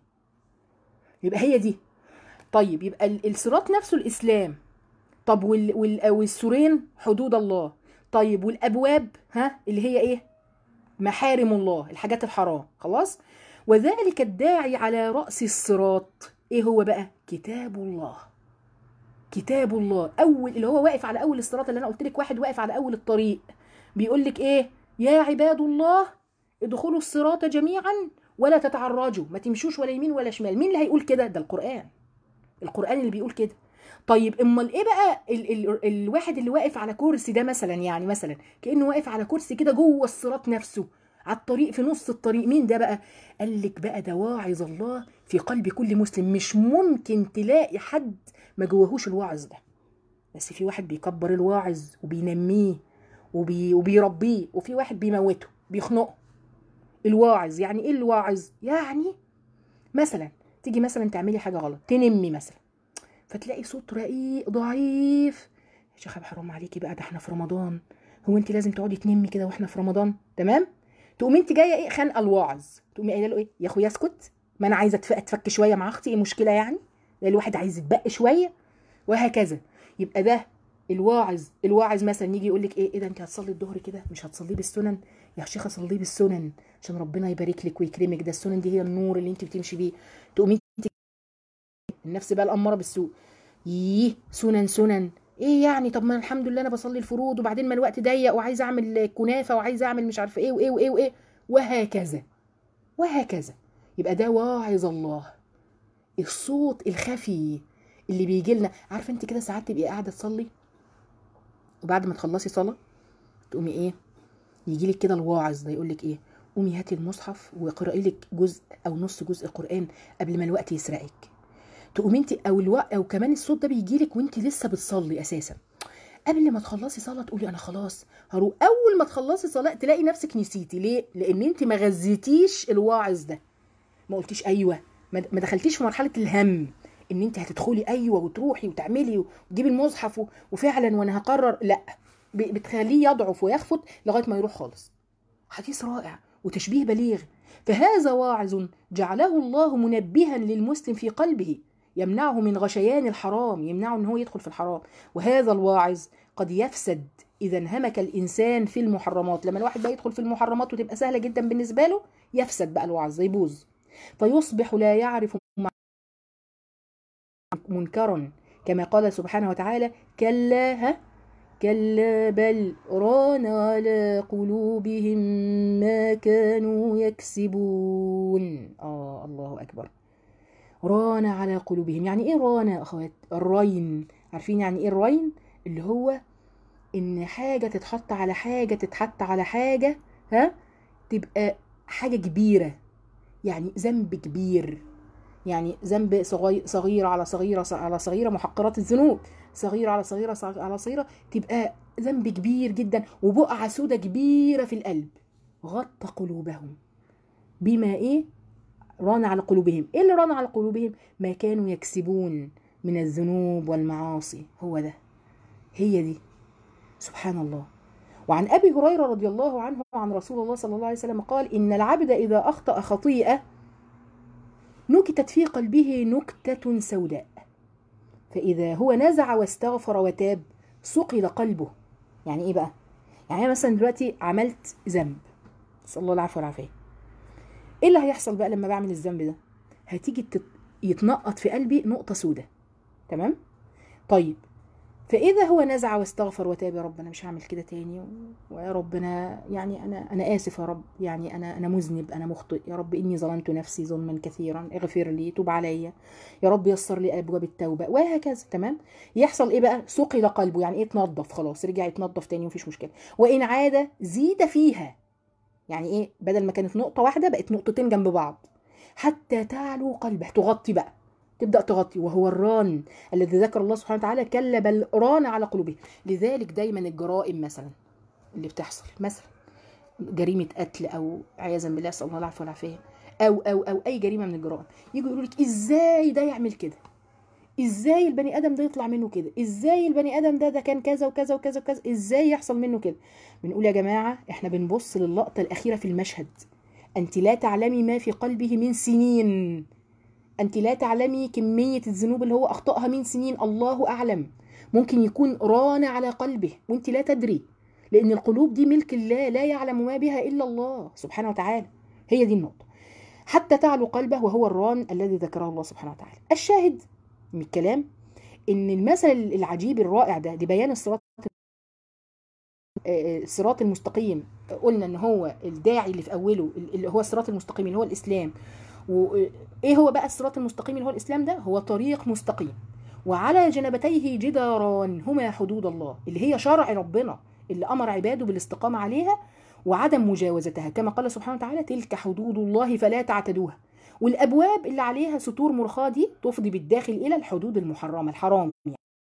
S1: يبقى هي دي طيب يبقى الصراط نفسه الاسلام طب وال... وال... والسورين حدود الله طيب والابواب ها اللي هي ايه محارم الله الحاجات الحرام خلاص وذلك الداعي على راس الصراط ايه هو بقى كتاب الله كتاب الله اول اللي هو واقف على اول الصراط اللي انا قلت لك واحد واقف على اول الطريق بيقول لك ايه يا عباد الله ادخلوا الصراط جميعا ولا تتعرجوا ما تمشوش ولا يمين ولا شمال مين اللي هيقول كده ده القرآن القرآن اللي بيقول كده طيب امال ايه بقى ال ال الواحد اللي واقف على كرسي ده مثلا يعني مثلا كانه واقف على كرسي كده جوه الصراط نفسه على الطريق في نص الطريق مين ده بقى قال لك بقى ده واعظ الله في قلب كل مسلم مش ممكن تلاقي حد ما جواهوش الواعظ ده بس في واحد بيكبر الواعظ وبينميه وبي وبيربيه وفي واحد بيموته بيخنقه الواعظ يعني ايه الواعظ يعني مثلا تيجي مثلا تعملي حاجه غلط تنمي مثلا فتلاقي صوت رقيق ضعيف يا شيخه حرام عليكي بقى ده احنا في رمضان هو انت لازم تقعدي تنمي كده واحنا في رمضان تمام تقومي انت جايه ايه خانقه الواعظ تقومي قايله له ايه يا اخويا اسكت ما انا عايزه اتفك شويه مع اختي ايه المشكله يعني ده الواحد عايز يتبق شويه وهكذا يبقى ده الواعظ الواعظ مثلا يجي يقول لك ايه ايه ده انت هتصلي الظهر كده مش هتصليه بالسنن يا شيخه صليه بالسنن عشان ربنا يبارك لك ويكرمك ده السنن دي هي النور اللي انت بتمشي بيه تقومي انت النفس بقى الاماره بالسوء ييه سنن سنن ايه يعني طب ما الحمد لله انا بصلي الفروض وبعدين ما الوقت ضيق وعايزه اعمل كنافه وعايزه اعمل مش عارفه ايه وايه وايه وايه وهكذا وهكذا يبقى ده واعظ الله الصوت الخفي اللي بيجي لنا عارفه انت كده ساعات تبقي قاعده تصلي وبعد ما تخلصي صلاه تقومي ايه يجي لك كده الواعظ ده يقول لك ايه قومي هاتي المصحف واقراي لك جزء او نص جزء قران قبل ما الوقت يسرقك تقومي انت او الوقت او كمان الصوت ده بيجي لك وانت لسه بتصلي اساسا قبل ما تخلصي صلاه تقولي انا خلاص هروح اول ما تخلصي صلاه تلاقي نفسك نسيتي ليه لان انت ما غذيتيش الواعظ ده ما قلتيش ايوه ما دخلتيش في مرحله الهم ان انت هتدخلي ايوه وتروحي وتعملي وتجيبي المصحف وفعلا وانا هقرر لا بتخليه يضعف ويخفت لغايه ما يروح خالص حديث رائع وتشبيه بليغ فهذا واعظ جعله الله منبها للمسلم في قلبه يمنعه من غشيان الحرام يمنعه ان هو يدخل في الحرام وهذا الواعظ قد يفسد اذا انهمك الانسان في المحرمات لما الواحد بقى يدخل في المحرمات وتبقى سهله جدا بالنسبه له يفسد بقى الوعظ يبوظ فيصبح لا يعرف منكرا كما قال سبحانه وتعالى كلا ها كلا بل ران على قلوبهم ما كانوا يكسبون آه الله أكبر ران على قلوبهم يعني إيه ران يا أخوات الرين عارفين يعني إيه الرين اللي هو إن حاجة تتحط على حاجة تتحط على حاجة ها تبقى حاجة كبيرة يعني ذنب كبير يعني ذنب صغيرة على صغيرة على صغيرة محقرات الذنوب صغيرة على صغيرة على صغيرة تبقى ذنب كبير جدا وبقعة سودة كبيرة في القلب غطى قلوبهم بما ايه ران على قلوبهم ايه اللي ران على قلوبهم ما كانوا يكسبون من الذنوب والمعاصي هو ده هي دي سبحان الله وعن ابي هريره رضي الله عنه عن رسول الله صلى الله عليه وسلم قال ان العبد اذا اخطا خطيئه نكتت في قلبه نكته سوداء فاذا هو نزع واستغفر وتاب صقل قلبه يعني ايه بقى يعني انا مثلا دلوقتي عملت ذنب نسال الله العفو والعافيه ايه اللي هيحصل بقى لما بعمل الذنب ده هتيجي تت... يتنقط في قلبي نقطه سوداء تمام طيب فاذا هو نزع واستغفر وتاب يا رب انا مش هعمل كده تاني ويا رب انا يعني انا انا اسف يا رب يعني انا انا مذنب انا مخطئ يا رب اني ظلمت نفسي ظلما كثيرا اغفر لي توب عليا يا رب يسر لي ابواب التوبه وهكذا تمام يحصل ايه بقى ثقل قلبه يعني ايه اتنضف خلاص رجع يتنضف تاني مفيش مشكله وان عاد زيد فيها يعني ايه بدل ما كانت نقطه واحده بقت نقطتين جنب بعض حتى تعلو قلبه تغطي بقى تبدا تغطي وهو الران الذي ذكر الله سبحانه وتعالى كلا بل ران على قلوبهم لذلك دايما الجرائم مثلا اللي بتحصل مثلا جريمه قتل او عياذا بالله اسال الله العفو والعافيه او او او اي جريمه من الجرائم يجوا يقولوا لك ازاي ده يعمل كده ازاي البني ادم ده يطلع منه كده ازاي البني ادم ده ده كان كذا وكذا وكذا وكذا ازاي يحصل منه كده بنقول يا جماعه احنا بنبص للقطه الاخيره في المشهد انت لا تعلمي ما في قلبه من سنين انت لا تعلمي كميه الذنوب اللي هو اخطاها من سنين الله اعلم ممكن يكون ران على قلبه وانت لا تدري لان القلوب دي ملك الله لا يعلم ما بها الا الله سبحانه وتعالى هي دي النقطه حتى تعلو قلبه وهو الران الذي ذكره الله سبحانه وتعالى الشاهد من الكلام ان المثل العجيب الرائع ده لبيان الصراط آه، الصراط المستقيم قلنا ان هو الداعي اللي في اوله اللي هو الصراط المستقيم اللي هو الاسلام وايه هو بقى الصراط المستقيم اللي هو الاسلام ده هو طريق مستقيم وعلى جنبتيه جداران هما حدود الله اللي هي شرع ربنا اللي امر عباده بالاستقامه عليها وعدم مجاوزتها كما قال سبحانه وتعالى تلك حدود الله فلا تعتدوها والابواب اللي عليها ستور مرخاه دي تفضي بالداخل الى الحدود المحرمه الحرام يعني.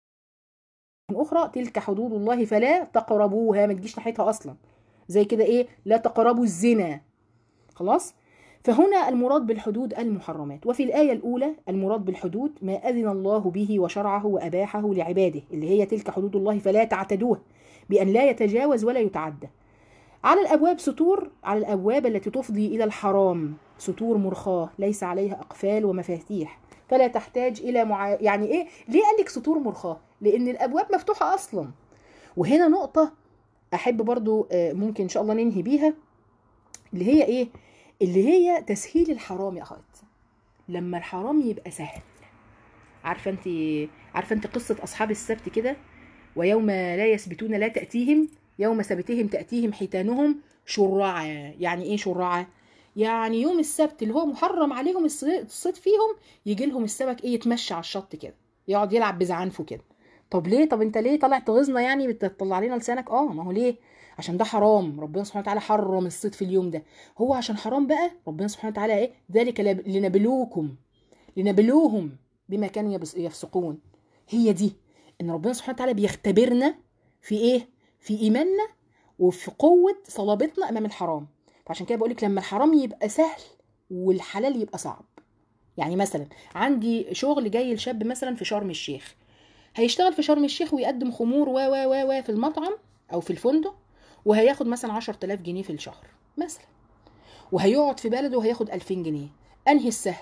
S1: اخرى تلك حدود الله فلا تقربوها ما تجيش ناحيتها اصلا زي كده ايه لا تقربوا الزنا خلاص فهنا المراد بالحدود المحرمات وفي الآية الأولى المراد بالحدود ما أذن الله به وشرعه وأباحه لعباده اللي هي تلك حدود الله فلا تعتدوها بأن لا يتجاوز ولا يتعدى على الأبواب ستور على الأبواب التي تفضي إلى الحرام ستور مرخاة ليس عليها أقفال ومفاتيح فلا تحتاج إلى مع... يعني إيه ليه قال لك ستور مرخاة لأن الأبواب مفتوحة أصلا وهنا نقطة أحب برضو آه، ممكن إن شاء الله ننهي بيها اللي هي إيه اللي هي تسهيل الحرام يا أخوات لما الحرام يبقى سهل عارفة أنت عارفة أنت قصة أصحاب السبت كده ويوم لا يسبتون لا تأتيهم يوم سبتهم تأتيهم حيتانهم شرعا يعني ايه شرعا يعني يوم السبت اللي هو محرم عليهم الصيد فيهم يجي لهم السمك ايه يتمشى على الشط كده يقعد يلعب بزعنفه كده طب ليه طب انت ليه طالع تغيظنا يعني بتطلع لنا لسانك اه ما هو ليه عشان ده حرام ربنا سبحانه وتعالى حرم الصيد في اليوم ده هو عشان حرام بقى ربنا سبحانه وتعالى ايه ذلك لنبلوكم لنبلوهم بما كانوا يفسقون هي دي ان ربنا سبحانه وتعالى بيختبرنا في ايه في ايماننا وفي قوه صلابتنا امام الحرام فعشان كده بقول لك لما الحرام يبقى سهل والحلال يبقى صعب يعني مثلا عندي شغل جاي لشاب مثلا في شرم الشيخ هيشتغل في شرم الشيخ ويقدم خمور و و و و في المطعم او في الفندق وهياخد مثلا 10000 جنيه في الشهر مثلا وهيقعد في بلده وهياخد 2000 جنيه انهي السهل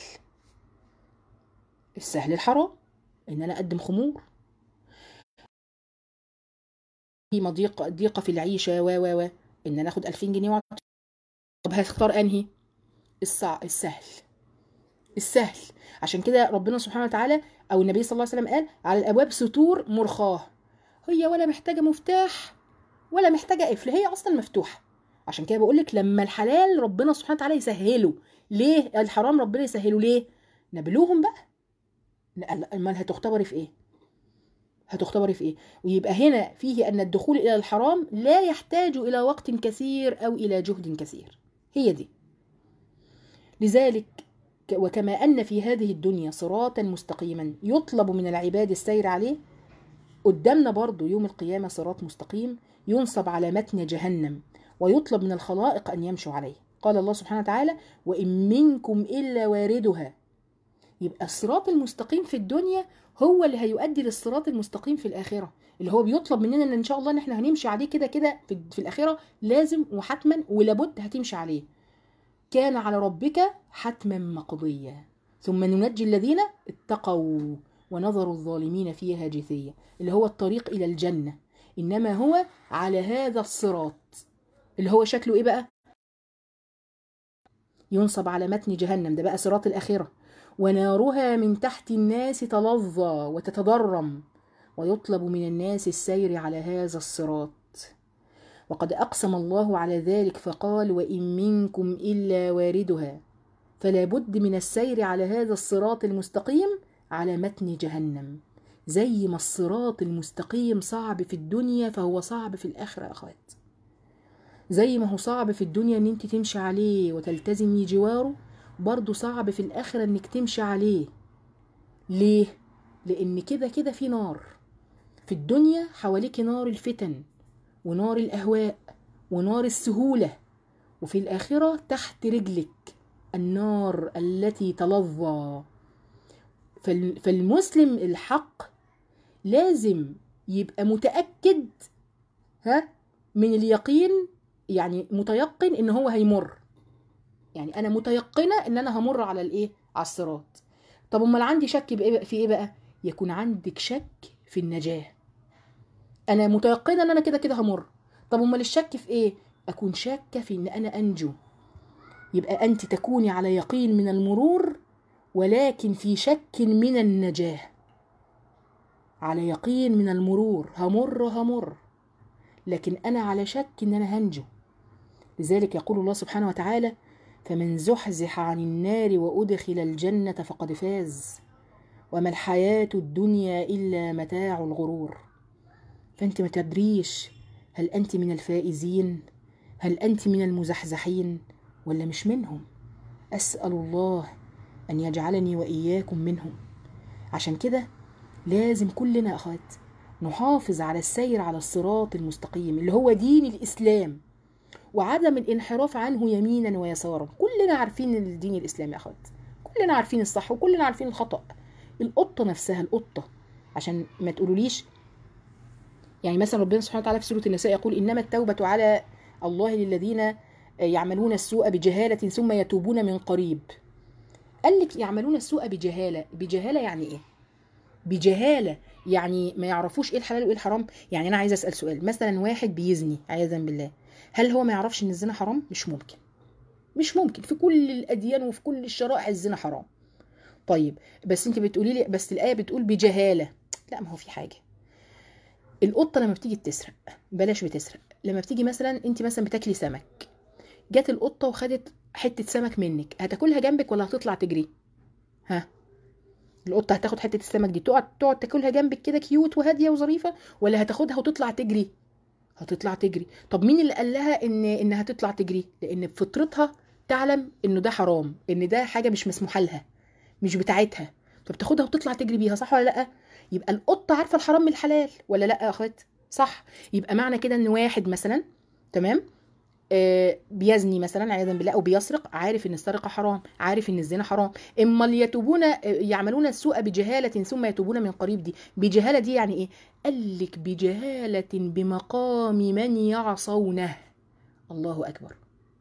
S1: السهل الحرام ان انا اقدم خمور في مضيق ضيقه في العيشه و و و ان انا اخد 2000 جنيه وعط. طب هختار انهي الصع... السهل السهل عشان كده ربنا سبحانه وتعالى او النبي صلى الله عليه وسلم قال على الابواب ستور مرخاه هي ولا محتاجه مفتاح ولا محتاجه قفل هي اصلا مفتوحه عشان كده بقول لك لما الحلال ربنا سبحانه وتعالى يسهله ليه الحرام ربنا يسهله ليه نبلوهم بقى امال هتختبري في ايه هتختبري في ايه ويبقى هنا فيه ان الدخول الى الحرام لا يحتاج الى وقت كثير او الى جهد كثير هي دي لذلك وكما ان في هذه الدنيا صراطا مستقيما يطلب من العباد السير عليه قدامنا برضو يوم القيامه صراط مستقيم ينصب على متن جهنم ويطلب من الخلائق ان يمشوا عليه قال الله سبحانه وتعالى وان منكم الا واردها يبقى الصراط المستقيم في الدنيا هو اللي هيؤدي للصراط المستقيم في الاخره اللي هو بيطلب مننا ان ان شاء الله ان احنا هنمشي عليه كده كده في, في الاخره لازم وحتما ولابد هتمشي عليه كان على ربك حتما مقضيا ثم ننجي الذين اتقوا ونظر الظالمين فيها جثية اللي هو الطريق إلى الجنة إنما هو على هذا الصراط اللي هو شكله إيه بقى ينصب على متن جهنم ده بقى صراط الآخرة ونارها من تحت الناس تلظى وتتضرم ويطلب من الناس السير على هذا الصراط وقد اقسم الله على ذلك فقال وان منكم الا واردها فلا بد من السير على هذا الصراط المستقيم على متن جهنم زي ما الصراط المستقيم صعب في الدنيا فهو صعب في الاخره يا اخوات زي ما هو صعب في الدنيا ان انت تمشي عليه وتلتزمي جواره برضه صعب في الآخرة إنك تمشي عليه ليه؟ لأن كده كده في نار في الدنيا حواليك نار الفتن ونار الأهواء ونار السهولة وفي الآخرة تحت رجلك النار التي تلظى فالمسلم الحق لازم يبقى متأكد ها من اليقين يعني متيقن ان هو هيمر يعني انا متيقنه ان انا همر على الايه على الصراط طب امال عندي شك في ايه بقى يكون عندك شك في النجاه انا متيقنه ان انا كده كده همر طب امال الشك في ايه اكون شاكه في ان انا انجو يبقى انت تكوني على يقين من المرور ولكن في شك من النجاه على يقين من المرور همر همر لكن انا على شك ان انا هنجو لذلك يقول الله سبحانه وتعالى فمن زحزح عن النار وادخل الجنه فقد فاز وما الحياه الدنيا الا متاع الغرور فانت ما تدريش هل انت من الفائزين هل انت من المزحزحين ولا مش منهم اسال الله ان يجعلني واياكم منهم عشان كده لازم كلنا يا اخوات نحافظ على السير على الصراط المستقيم اللي هو دين الاسلام وعدم الانحراف عنه يمينا ويسارا كلنا عارفين الدين الاسلامي يا اخوات كلنا عارفين الصح وكلنا عارفين الخطا القطه نفسها القطه عشان ما تقولوليش يعني مثلا ربنا سبحانه وتعالى في سوره النساء يقول انما التوبه على الله للذين يعملون السوء بجهاله ثم يتوبون من قريب قال لك يعملون السوء بجهاله بجهاله يعني ايه بجهاله يعني ما يعرفوش ايه الحلال وايه الحرام يعني انا عايزه اسال سؤال مثلا واحد بيزني عياذا بالله هل هو ما يعرفش ان الزنا حرام مش ممكن مش ممكن في كل الاديان وفي كل الشرائع الزنا حرام طيب بس انت بتقولي لي بس الايه بتقول بجهاله لا ما هو في حاجه القطه لما بتيجي بتسرق بلاش بتسرق لما بتيجي مثلا انت مثلا بتاكلي سمك جت القطه وخدت حته سمك منك هتاكلها جنبك ولا هتطلع تجري ها القطه هتاخد حته السمك دي تقعد تقعد تاكلها جنبك كده كيوت وهاديه وظريفه ولا هتاخدها وتطلع تجري هتطلع تجري طب مين اللي قال لها ان انها تطلع تجري لان بفطرتها تعلم انه ده حرام ان ده حاجه مش مسموحه لها مش بتاعتها فبتاخدها وتطلع تجري بيها صح ولا لا يبقى القطه عارفه الحرام من الحلال ولا لا يا اخوات صح يبقى معنى كده ان واحد مثلا تمام آه بيزني مثلا عياذا بالله او بيسرق عارف ان السرقه حرام عارف ان الزنا حرام اما اللي يتوبون يعملون السوء بجهاله ثم يتوبون من قريب دي بجهاله دي يعني ايه قال لك بجهاله بمقام من يعصونه الله اكبر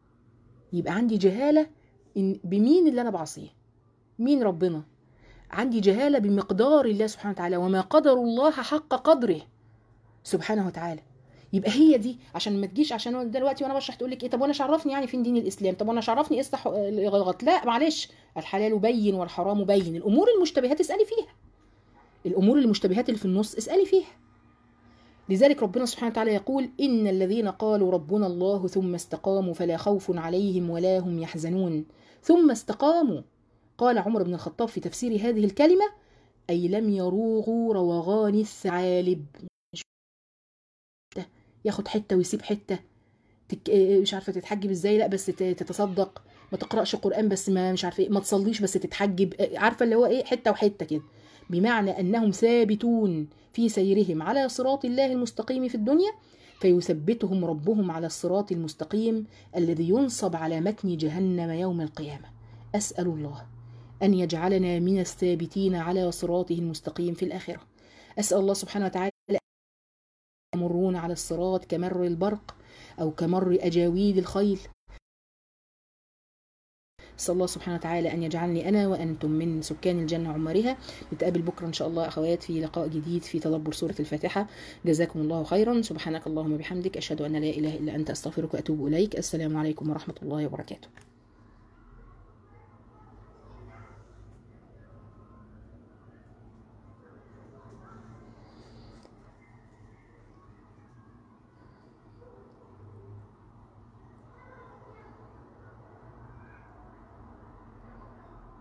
S1: يبقى عندي جهاله إن بمين اللي انا بعصيه مين ربنا عندي جهاله بمقدار الله سبحانه وتعالى وما قدر الله حق قدره سبحانه وتعالى يبقى هي دي عشان ما تجيش عشان دلوقتي وانا بشرح تقول لك ايه طب وانا عرفني يعني فين دين الاسلام طب وانا عرفني ايه الصح الغلط لا معلش الحلال بين والحرام بين الامور المشتبهات اسالي فيها الامور المشتبهات اللي في النص اسالي فيها لذلك ربنا سبحانه وتعالى يقول ان الذين قالوا ربنا الله ثم استقاموا فلا خوف عليهم ولا هم يحزنون ثم استقاموا قال عمر بن الخطاب في تفسير هذه الكلمه اي لم يروغوا روغان الثعالب ياخد حته ويسيب حته تك... مش عارفه تتحجب ازاي لا بس تتصدق ما تقراش قران بس ما مش عارفه ايه ما تصليش بس تتحجب عارفه اللي هو ايه حته وحته كده بمعنى انهم ثابتون في سيرهم على صراط الله المستقيم في الدنيا فيثبتهم ربهم على الصراط المستقيم الذي ينصب على متن جهنم يوم القيامه اسال الله ان يجعلنا من الثابتين على صراطه المستقيم في الاخره اسال الله سبحانه وتعالى يمرون على الصراط كمر البرق أو كمر أجاويد الخيل نسأل الله سبحانه وتعالى أن يجعلني أنا وأنتم من سكان الجنة عمارها نتقابل بكرة إن شاء الله أخوات في لقاء جديد في تدبر سورة الفاتحة جزاكم الله خيرا سبحانك اللهم وبحمدك أشهد أن لا إله إلا أنت أستغفرك وأتوب إليك السلام عليكم ورحمة الله وبركاته